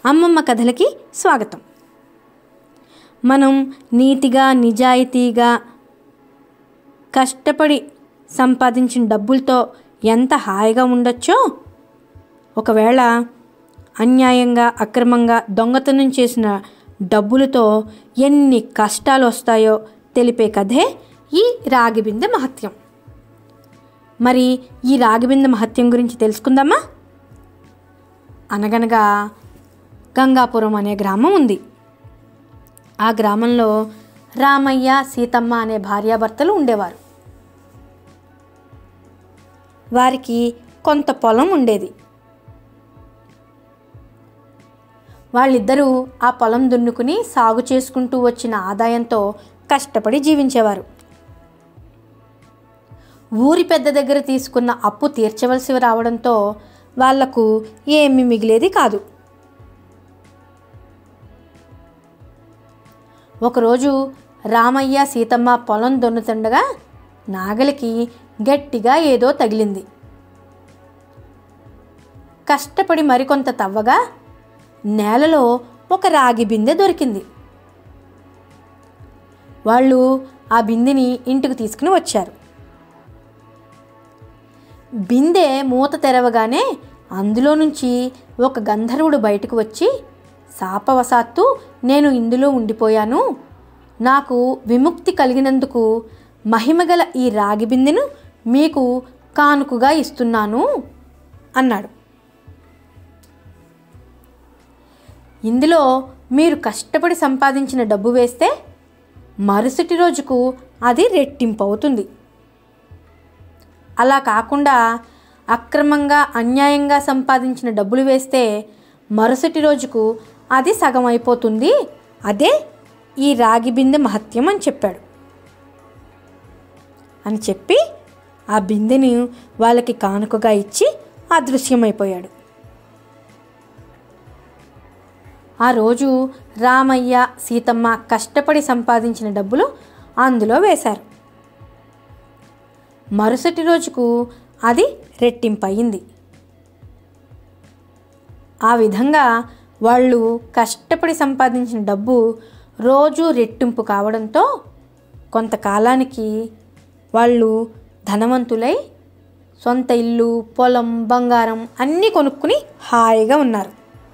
అమ్మమ్మ కథలకి స్వాగతం మనం నీతిగా నిజాయితీగా కష్టపడి సంపాదించిన డబ్బులతో ఎంత హాయిగా ఉండొచ్చో ఒకవేళ అన్యాయంగా అక్రమంగా దొంగతనం చేసిన డబ్బులతో ఎన్ని కష్టాలు వస్తాయో తెలిపే కథే ఈ రాగిబిందె మహత్యం మరి ఈ రాగిబిందె మహత్యం గురించి తెలుసుకుందామా అనగనగా గంగాపురం అనే గ్రామం ఉంది ఆ గ్రామంలో రామయ్య సీతమ్మ అనే భార్యాభర్తలు ఉండేవారు వారికి కొంత పొలం ఉండేది వాళ్ళిద్దరూ ఆ పొలం దున్నుకుని సాగు చేసుకుంటూ వచ్చిన ఆదాయంతో కష్టపడి జీవించేవారు ఊరి పెద్ద దగ్గర తీసుకున్న అప్పు తీర్చవలసి రావడంతో వాళ్లకు ఏమీ మిగిలేది కాదు ఒకరోజు రామయ్య సీతమ్మ పొలం దున్నుతుండగా నాగలికి గట్టిగా ఏదో తగిలింది కష్టపడి మరికొంత తవ్వగా నేలలో ఒక రాగి బిందె దొరికింది వాళ్ళు ఆ బిందెని ఇంటికి తీసుకుని వచ్చారు బిందె మూత తెరవగానే అందులో నుంచి ఒక గంధర్వుడు బయటకు వచ్చి శాపవశాత్తు నేను ఇందులో ఉండిపోయాను నాకు విముక్తి కలిగినందుకు మహిమగల ఈ రాగి బిందెను మీకు కానుకగా ఇస్తున్నాను అన్నాడు ఇందులో మీరు కష్టపడి సంపాదించిన డబ్బు వేస్తే మరుసటి రోజుకు అది రెట్టింపు అవుతుంది అలా కాకుండా అక్రమంగా అన్యాయంగా సంపాదించిన డబ్బులు వేస్తే మరుసటి రోజుకు అది సగం అయిపోతుంది అదే ఈ రాగి బిందె మహత్యం అని చెప్పాడు అని చెప్పి ఆ బిందెని వాళ్ళకి కానుకగా ఇచ్చి అదృశ్యమైపోయాడు ఆ రోజు రామయ్య సీతమ్మ కష్టపడి సంపాదించిన డబ్బులు అందులో వేశారు మరుసటి రోజుకు అది రెట్టింపయింది ఆ విధంగా వాళ్ళు కష్టపడి సంపాదించిన డబ్బు రోజు రెట్టింపు కావడంతో కొంతకాలానికి వాళ్ళు ధనవంతులై సొంత ఇల్లు పొలం బంగారం అన్నీ కొనుక్కుని హాయిగా ఉన్నారు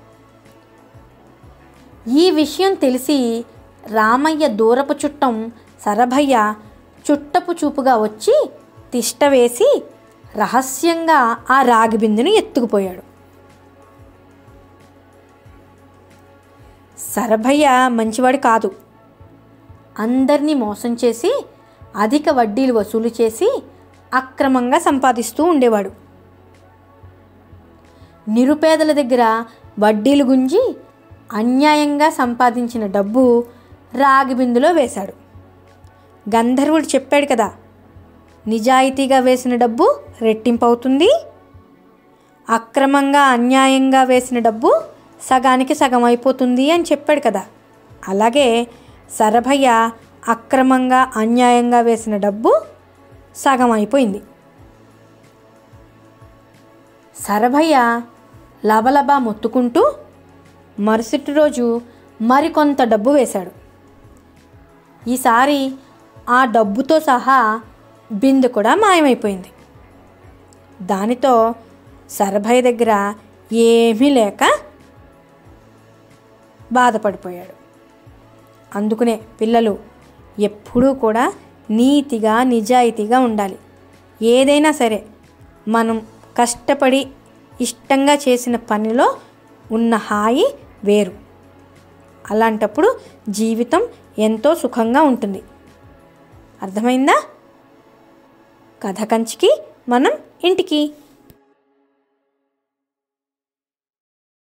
ఈ విషయం తెలిసి రామయ్య దూరపు చుట్టం సరభయ్య చుట్టపు చూపుగా వచ్చి తిష్ట వేసి రహస్యంగా ఆ రాగి బిందును ఎత్తుకుపోయాడు సరభయ్య మంచివాడు కాదు అందరినీ మోసం చేసి అధిక వడ్డీలు వసూలు చేసి అక్రమంగా సంపాదిస్తూ ఉండేవాడు నిరుపేదల దగ్గర వడ్డీలు గుంజి అన్యాయంగా సంపాదించిన డబ్బు రాగి బిందులో వేశాడు గంధర్వుడు చెప్పాడు కదా నిజాయితీగా వేసిన డబ్బు రెట్టింపు అవుతుంది అక్రమంగా అన్యాయంగా వేసిన డబ్బు సగానికి సగం అయిపోతుంది అని చెప్పాడు కదా అలాగే సరభయ్య అక్రమంగా అన్యాయంగా వేసిన డబ్బు సగం అయిపోయింది సరభయ్య లబలబా మొత్తుకుంటూ మరుసటి రోజు మరికొంత డబ్బు వేశాడు ఈసారి ఆ డబ్బుతో సహా బిందె కూడా మాయమైపోయింది దానితో సరభయ్య దగ్గర ఏమీ లేక బాధపడిపోయాడు అందుకునే పిల్లలు ఎప్పుడూ కూడా నీతిగా నిజాయితీగా ఉండాలి ఏదైనా సరే మనం కష్టపడి ఇష్టంగా చేసిన పనిలో ఉన్న హాయి వేరు అలాంటప్పుడు జీవితం ఎంతో సుఖంగా ఉంటుంది అర్థమైందా కథ కంచికి మనం ఇంటికి